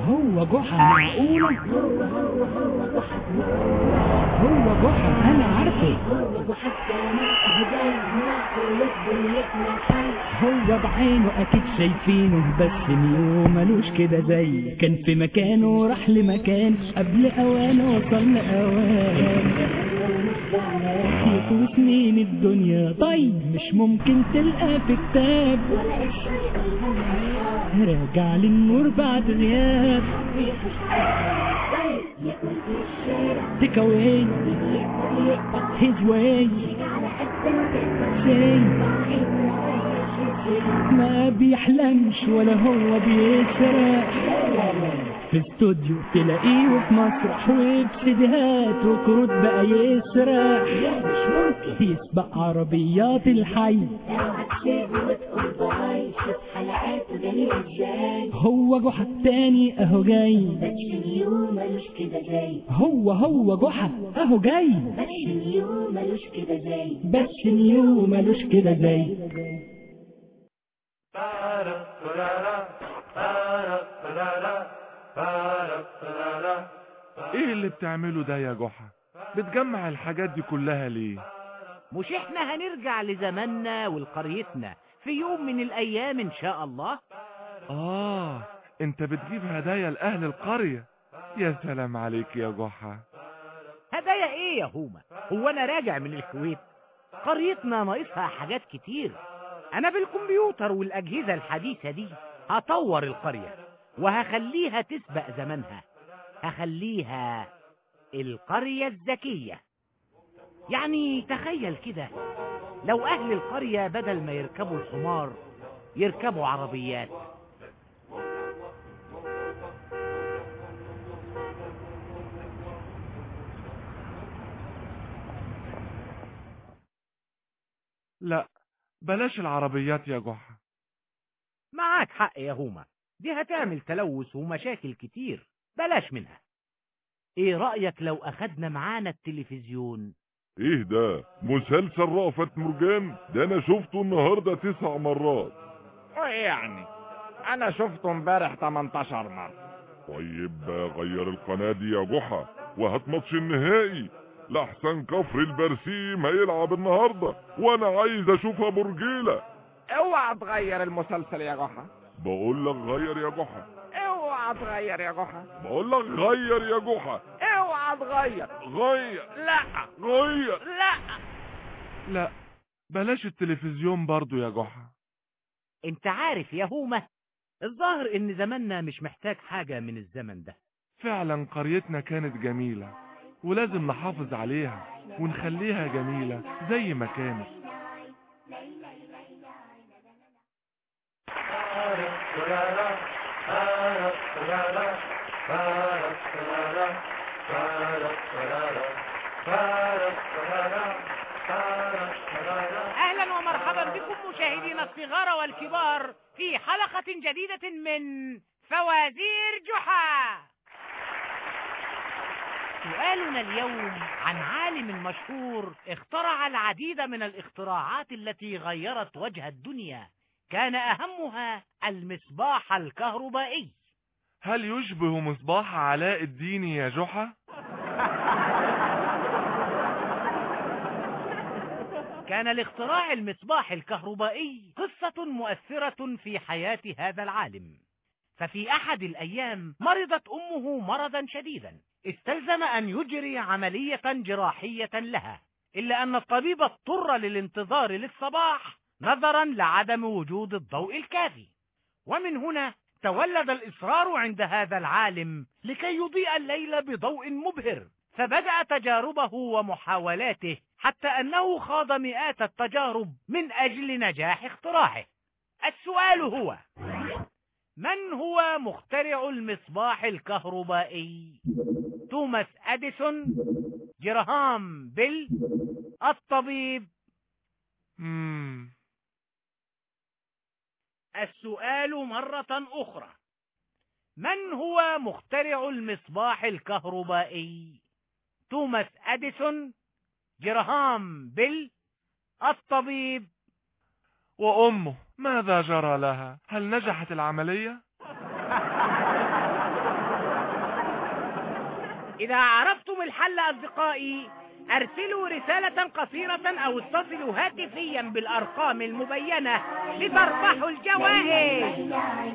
هو جحا معقولة هو جحا انا عارفه هو بعينه اكيد شايفينه بس نيو ملوش كده زي كان في مكانه راح لمكان قبل اوانه وصل لاوان يطوي سنين الدنيا طيب مش ممكن تلقى في كتاب راجع للنور بعد غياب Take away his way say ما بيحلمش ولا هو بيسرق في استوديو تلاقيه في مسرح وبسيديهات وكروت بقى يسرق يسبق عربيات الحي هو جحا التاني اهو جاي هو هو جحا اهو جاي بس نيو ملوش كده زي ايه اللي بتعمله ده يا جحا بتجمع الحاجات دي كلها ليه مش احنا هنرجع لزماننا ولقريتنا في يوم من الايام ان شاء الله اه انت بتجيب هدايا لاهل القرية يا سلام عليك يا جحا هدايا ايه يا هوما هو انا راجع من الكويت قريتنا ناقصها حاجات كتير انا بالكمبيوتر والاجهزة الحديثة دي هطور القرية وهخليها تسبق زمانها هخليها القرية الذكية يعني تخيل كده لو اهل القرية بدل ما يركبوا الحمار يركبوا عربيات لا بلاش العربيات يا جحا معاك حق يا هوما دي هتعمل تلوث ومشاكل كتير بلاش منها ايه رأيك لو اخدنا معانا التلفزيون ايه ده مسلسل رأفت مرجان ده انا شفته النهاردة تسع مرات وايه يعني انا شفته امبارح 18 مرة طيب غير القناة دي يا جحا وهات ماتش النهائي لحسن كفر البرسيم هيلعب النهاردة وانا عايز اشوف ابو رجيلة اوعى تغير المسلسل يا جحا بقول لك غير يا جحا اوعى تغير يا جحا بقول لك غير يا جحا اوعى تغير غير لا غير لا لا بلاش التلفزيون برضو يا جحا انت عارف يا هومة الظاهر ان زماننا مش محتاج حاجة من الزمن ده فعلا قريتنا كانت جميلة ولازم نحافظ عليها ونخليها جميلة زي ما كانت اهلا ومرحبا بكم مشاهدينا الصغار والكبار في حلقة جديدة من فوازير جحا سؤالنا اليوم عن عالم مشهور اخترع العديد من الاختراعات التي غيرت وجه الدنيا كان أهمها المصباح الكهربائي هل يشبه مصباح علاء الدين يا جحا كان لاختراع المصباح الكهربائي قصة مؤثرة في حياة هذا العالم ففي أحد الأيام مرضت أمه مرضا شديدا استلزم أن يجري عملية جراحية لها إلا أن الطبيب اضطر للانتظار للصباح نظرا لعدم وجود الضوء الكافي ومن هنا تولد الإصرار عند هذا العالم لكي يضيء الليل بضوء مبهر فبدأ تجاربه ومحاولاته حتى أنه خاض مئات التجارب من أجل نجاح اختراعه السؤال هو من هو مخترع المصباح الكهربائي توماس أديسون جراهام بيل الطبيب مم. السؤال مرة أخرى من هو مخترع المصباح الكهربائي توماس أديسون جراهام بيل الطبيب وأمه ماذا جرى لها هل نجحت العملية إذا عرفتم الحل أصدقائي أرسلوا رسالة قصيرة أو اتصلوا هاتفيا بالأرقام المبينة لتربحوا الجوائز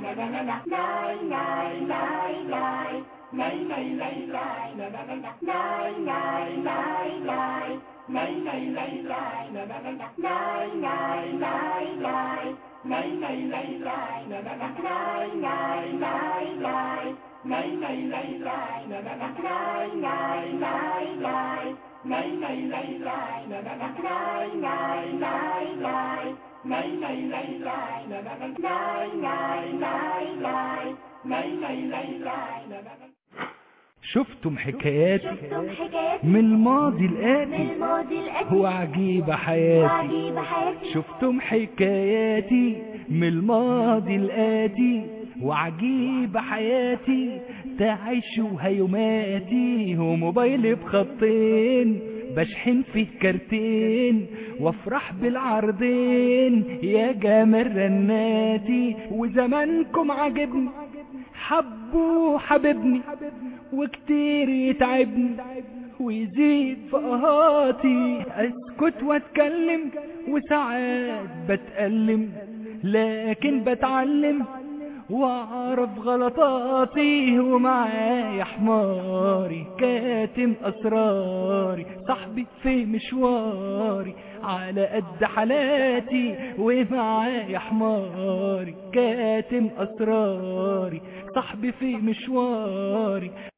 شفتم حكاياتي شفتم حكاياتي من الماضي من الآتي الماضي القديم هو عجيب حياتي وعجيب حياتي شفتم حكاياتي من الماضي الآتي وعجيب حياتي تعيش وهيوماتي وموبايلي بخطين بشحن فيه كارتين وافرح بالعرضين يا جمال رناتي وزمانكم عجبني حبوا حبيبني وكتير يتعبني ويزيد في قهاتي اسكت واتكلم وساعات بتألم لكن بتعلم واعرف غلطاتي ومعايا حماري كاتم اسراري صاحبي في مشواري على قد حالاتي ومعايا حماري كاتم اسراري صاحبي في مشواري